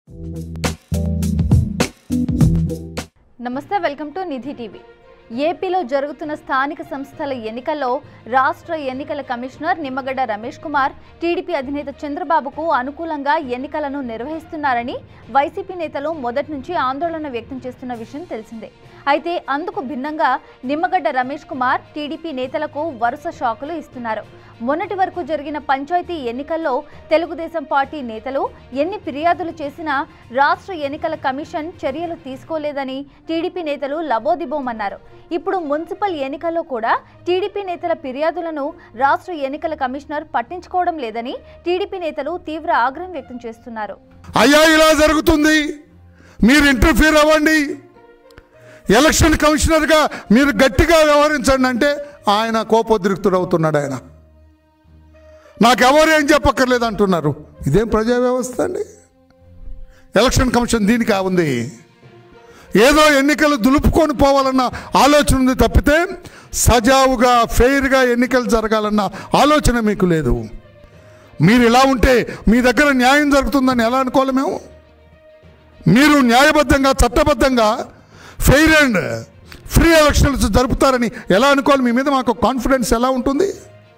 నమస్తే welcome to Nidhi TV ఏపీలో జరుగుతున్న స్థానిక సంస్థల ఎన్నికల్లో రాష్ట్ర ఎన్నికల కమిషనర్ నిమ్మగడ్డ రమేష్ కుమార్ టీడీపీ అధినేత చంద్రబాబుకు అనుకూలంగా ఎన్నికలను నిర్వహిస్తున్నారని వైసీపీ నేతలు మొదటి నుంచి ఆందోళన వ్యక్తం చేస్తున్న విషయం తెలిసిందే అయితే అందుకు భిన్నంగా నిమ్మగడ్డ రమేష్ కుమార్ టీడీపీ నేతలకు వరుస షాకులు ఇస్తున్నారు మొన్నటి వరకు జరిగిన పంచాయతీ ఎన్నికల్లో తెలుగుదేశం పార్టీ నేతలు ఎన్ని ఫిర్యాదులు చేసినా రాష్ట్ర ఎన్నికల కమిషన్ చర్యలు తీసుకోలేదని టీడీపీ నేతలు లబోదిబోమన్నారు ఇప్పుడు మున్సిపల్ ఎన్నికల్లో కూడా టీడీపీ నేతల ఫిర్యాదులను రాష్ట్ర ఎన్నికల కమిషనర్ పట్టించుకోవడం లేదని టీడీపీ నేతలు తీవ్ర ఆగ్రహం వ్యక్తం చేస్తున్నారు అయ్యా ఇలా జరుగుతుంది మీరు ఇంటర్ఫీర్ అవ్వండి ఎలక్షన్ కమిషనర్గా మీరు గట్టిగా వ్యవహరించండి అంటే ఆయన కోపోద్రిక్తుడు అవుతున్నాడు ఆయన నాకెవరు ఏం చెప్పక్కర్లేదు అంటున్నారు ఇదేం ప్రజా వ్యవస్థ అండి ఎలక్షన్ కమిషన్ దీనికి ఆ ఉంది ఏదో ఎన్నికలు దులుపుకొని పోవాలన్న ఆలోచన ఉంది తప్పితే సజావుగా ఫెయిర్గా ఎన్నికలు జరగాలన్న ఆలోచన మీకు లేదు మీరు ఇలా ఉంటే మీ దగ్గర న్యాయం జరుగుతుందని ఎలా అనుకోవాలి మేము మీరు న్యాయబద్ధంగా చట్టబద్ధంగా ఫెయిర్ అండ్ ఫ్రీ ఎలక్షన్స్ జరుపుతారని ఎలా అనుకోవాలి మీ మీద మాకు కాన్ఫిడెన్స్ ఎలా ఉంటుంది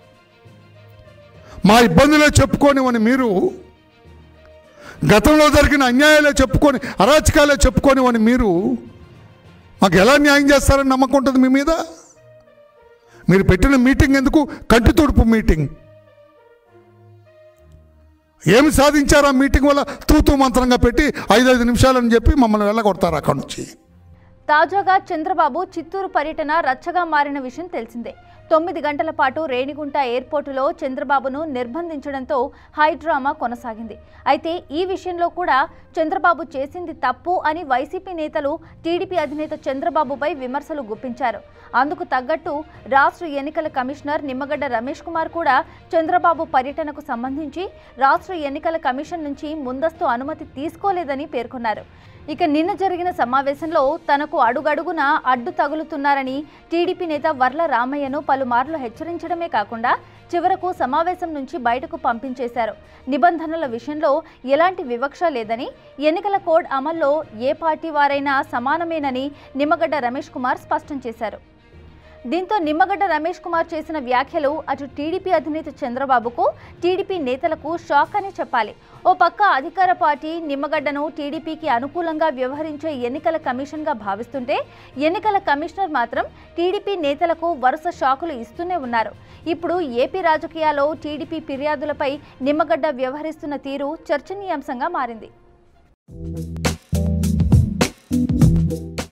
మా ఇబ్బందులే చెప్పుకోనివని మీరు గతంలో జరిగిన అన్యాయాలే చెప్పుకొని అరాచకాలే చెప్పుకోనివని మీరు మాకు ఎలా న్యాయం చేస్తారని నమ్మకం ఉంటుంది మీ మీద మీరు పెట్టిన మీటింగ్ ఎందుకు కంటి తుడుపు మీటింగ్ ఏమి సాధించారు ఆ మీటింగ్ వల్ల తూతూ మంత్రంగా పెట్టి ఐదైదు నిమిషాలని చెప్పి మమ్మల్ని వెళ్ళగొడతారు అక్కడి నుంచి తాజాగా చంద్రబాబు చిత్తూరు పర్యటన రచ్చగా మారిన విషయం తెలిసిందే తొమ్మిది గంటల పాటు రేణిగుంట ఎయిర్పోర్టులో చంద్రబాబును నిర్బంధించడంతో హై డ్రామా కొనసాగింది అయితే ఈ విషయంలో కూడా చంద్రబాబు చేసింది తప్పు అని వైసీపీ నేతలు టీడీపీ అధినేత చంద్రబాబుపై విమర్శలు గుప్పించారు అందుకు తగ్గట్టు రాష్ట్ర ఎన్నికల కమిషనర్ నిమ్మగడ్డ రమేష్ కుమార్ కూడా చంద్రబాబు పర్యటనకు సంబంధించి రాష్ట్ర ఎన్నికల కమిషన్ నుంచి ముందస్తు అనుమతి తీసుకోలేదని పేర్కొన్నారు ఇక నిన్న జరిగిన సమావేశంలో తనకు అడుగడుగున అడ్డు తగులుతున్నారని టీడీపీ నేత వర్ల రామయ్యను పలుమార్లు హెచ్చరించడమే కాకుండా చివరకు సమావేశం నుంచి బయటకు పంపించేశారు నిబంధనల విషయంలో ఎలాంటి వివక్ష లేదని ఎన్నికల కోడ్ అమల్లో ఏ పార్టీ వారైనా సమానమేనని నిమ్మగడ్డ రమేష్ కుమార్ స్పష్టం చేశారు దీంతో నిమ్మగడ్డ రమేష్ కుమార్ చేసిన వ్యాఖ్యలు అటు టీడీపీ అధినేత చంద్రబాబుకు టీడీపీ నేతలకు షాక్ అని చెప్పాలి ఓ పక్క అధికార పార్టీ నిమ్మగడ్డను టీడీపీకి అనుకూలంగా వ్యవహరించే ఎన్నికల కమిషన్గా భావిస్తుంటే ఎన్నికల కమిషనర్ మాత్రం టీడీపీ నేతలకు వరుస షాకులు ఇస్తూనే ఉన్నారు ఇప్పుడు ఏపీ రాజకీయాల్లో టీడీపీ ఫిర్యాదులపై నిమ్మగడ్డ వ్యవహరిస్తున్న తీరు చర్చనీయాంశంగా మారింది